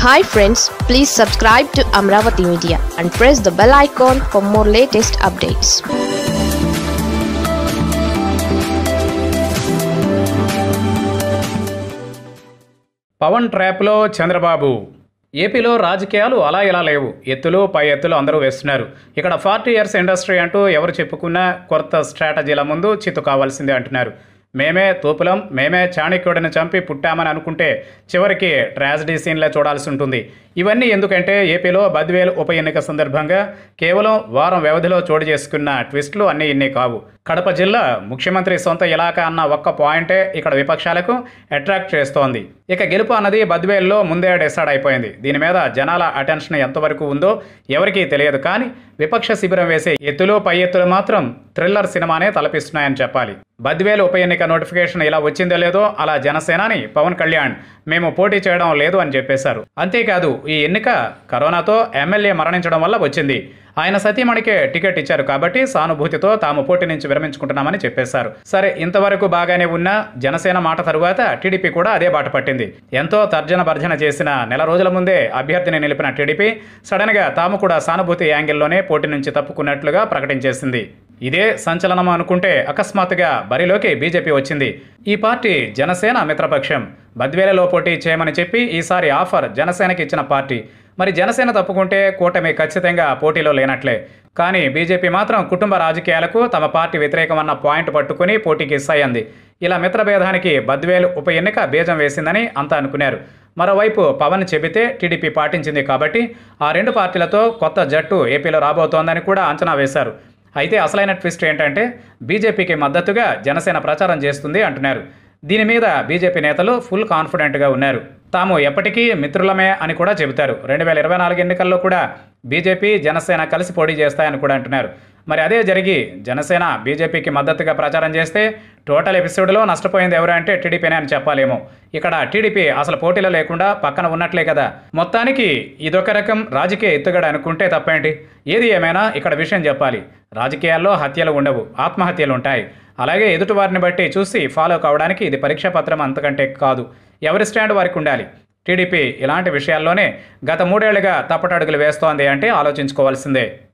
hi friends please subscribe to Amaravati media and press the bell icon for more latest updates Pawan ట్రాప్లో చంద్రబాబు ఏపీలో రాజకీయాలు అలా ఇలా లేవు ఎత్తులు పై ఎత్తులు అందరూ వేస్తున్నారు ఇక్కడ ఫార్టీ ఇయర్స్ ఇండస్ట్రీ అంటూ ఎవరు చెప్పుకున్నా కొత్త స్ట్రాటజీల ముందు చిత్తు కావాల్సిందే అంటున్నారు మేమే తోపులం మేమే చాణక్యుడిని చంపి పుట్టామని అనుకుంటే చివరికి ట్రాజడీ సీన్లే చూడాల్సి ఉంటుంది ఇవన్నీ ఎందుకంటే ఏపీలో బద్వేల్ ఉప ఎన్నిక సందర్భంగా కేవలం వారం వ్యవధిలో చోటు చేసుకున్న ట్విస్టులు అన్నీ ఇన్ని కావు కడప జిల్లా ముఖ్యమంత్రి సొంత ఇలాకా అన్న ఒక్క పాయింటే ఇక్కడ విపక్షాలకు అట్రాక్ట్ చేస్తోంది ఇక గెలుపు అన్నది బద్వేల్లో ముందే డిసైడ్ అయిపోయింది దీని మీద జనాల అటెన్షన్ ఎంతవరకు ఉందో ఎవరికీ తెలియదు కానీ విపక్ష శిబిరం వేసే ఎత్తులు పై ఎత్తులు మాత్రం థ్రిల్లర్ సినిమానే తలపిస్తున్నాయని చెప్పాలి బద్వేలు ఉప ఎన్నిక నోటిఫికేషన్ ఇలా వచ్చిందో లేదో అలా జనసేనాని పవన్ కళ్యాణ్ మేము పోటీ చేయడం లేదు అని చెప్పేశారు అంతేకాదు ఈ ఎన్నిక కరోనాతో ఎమ్మెల్యే మరణించడం వల్ల వచ్చింది ఆయన సతీమణికే టికెట్ ఇచ్చారు కాబట్టి సానుభూతితో తాము పోటీ నుంచి విరమించుకుంటున్నామని చెప్పేశారు సరే ఇంతవరకు బాగానే ఉన్న జనసేన మాట తరువాత టీడీపీ కూడా అదే బాట పట్టింది ఎంతో తర్జన భర్జన చేసిన నెల రోజుల ముందే అభ్యర్థిని నిలిపిన టీడీపీ సడన్గా తాము కూడా సానుభూతి యాంగిల్లోనే పోటీ నుంచి తప్పుకున్నట్లుగా ప్రకటించేసింది ఇదే సంచలనం అనుకుంటే అకస్మాత్తుగా బరిలోకి బీజేపీ వచ్చింది ఈ పార్టీ జనసేన మిత్రపక్షం బద్వేలలో పోటీ చేయమని చెప్పి ఈసారి ఆఫర్ జనసేనకి ఇచ్చిన పార్టీ మరి జనసేన తప్పుకుంటే కూటమి ఖచ్చితంగా పోటీలో లేనట్లే కానీ బీజేపీ మాత్రం కుటుంబ రాజకీయాలకు తమ పార్టీ వ్యతిరేకమన్న పాయింట్ పట్టుకుని పోటీకి సయ్యంది ఇలా మిత్రభేదానికి బద్వేలు ఉప ఎన్నిక బీజం వేసిందని అంతా అనుకున్నారు మరోవైపు పవన్ చెబితే టీడీపీ పాటించింది కాబట్టి ఆ రెండు పార్టీలతో కొత్త జట్టు ఏపీలో రాబోతోందని కూడా అంచనా వేశారు అయితే అసలైన ట్విస్ట్ ఏంటంటే బీజేపీకి మద్దతుగా జనసేన ప్రచారం చేస్తుంది అంటున్నారు దీని మీద బీజేపీ నేతలు ఫుల్ కాన్ఫిడెంట్గా ఉన్నారు తాము ఎప్పటికీ మిత్రులమే అని కూడా చెబుతారు రెండు వేల ఇరవై నాలుగు ఎన్నికల్లో కూడా బీజేపీ జనసేన కలిసి పోటీ చేస్తాయని కూడా అంటున్నారు మరి అదే జరిగి జనసేన బీజేపీకి మద్దతుగా ప్రచారం చేస్తే టోటల్ ఎపిసోడ్లో నష్టపోయింది ఎవరు అంటే టీడీపీనే అని చెప్పాలేమో ఇక్కడ టీడీపీ అసలు పోటీలో లేకుండా పక్కన ఉన్నట్లే కదా మొత్తానికి ఇదొక రకం రాజకీయ ఎత్తుగడ అనుకుంటే తప్పేంటి ఏది ఏమైనా ఇక్కడ విషయం చెప్పాలి రాజకీయాల్లో హత్యలు ఉండవు ఆత్మహత్యలు ఉంటాయి అలాగే ఎదుటివారిని బట్టి చూసి ఫాలో కావడానికి ఇది పరీక్షా పత్రం అంతకంటే కాదు ఎవరి స్టాండ్ వారికి ఉండాలి టీడీపీ ఇలాంటి విషయాల్లోనే గత మూడేళ్లుగా తప్పటడుగులు వేస్తోంది అంటే ఆలోచించుకోవాల్సిందే